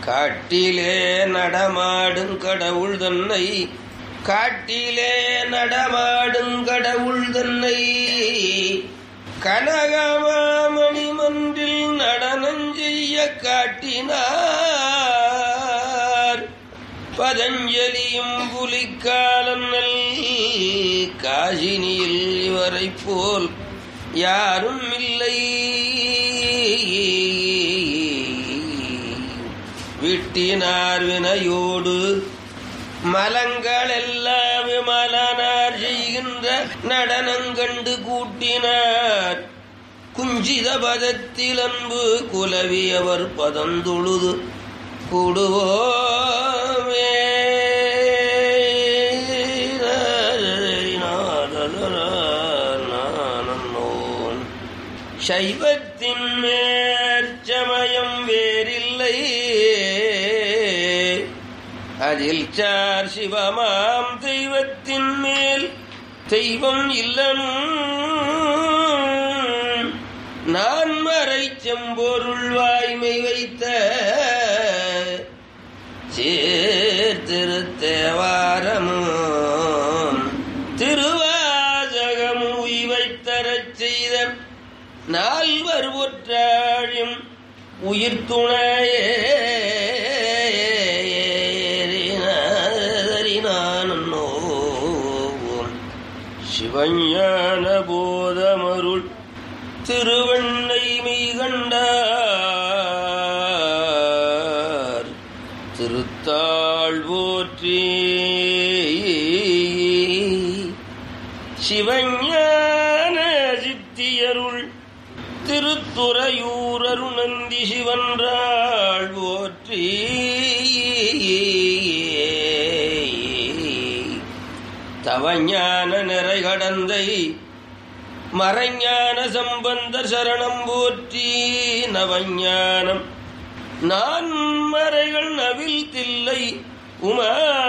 காட்டிலே நடமாடும் கடவுள் தன்னை காட்டிலே நடமாடும் கடவுள் தன்னை கனகமாமணி மன்றில் நடனம் செய்ய காட்டினார் பதஞ்சலியும் புலிக்காலன் நல் காசினியில் இவரைப் போல் யாரும் இல்லை விட்டினார் வினையோடு மலங்கள் எல்லாம் விமலனார் செய்கின்ற நடனங்கண்டு கூட்டினார் குஞ்சித பதத்தில் அன்பு குலவியவர் பதந்தொழுது கூடுவோமே சைவத்தின் மேற்சமயம் வேறில்லை அதில் சார் சிவமாம் தெய்வத்தின் மேல் தெய்வம் இல்லனும் நான் மறை செம்பொருள் வாய்மை வைத்த சேர்த்திருத்தேவாரமும் திருவாசகம் உய்வைத்தரச் செய்த நால்வர் ஒற்றாழியும் உயிர் துணையே சிவஞான போதமருள் திருவண்ணை மெய்கண்டார் திருத்தாள் போற்றி சிவஞான சித்தியருள் திருத்துறையூரரு நந்தி சிவன்றாள் போற்றி தவஞான நிறை கடந்தை மறைஞான சம்பந்த சரணம் போற்றி நவஞானம் நான் மறைகள் நவில் தில்லை உமா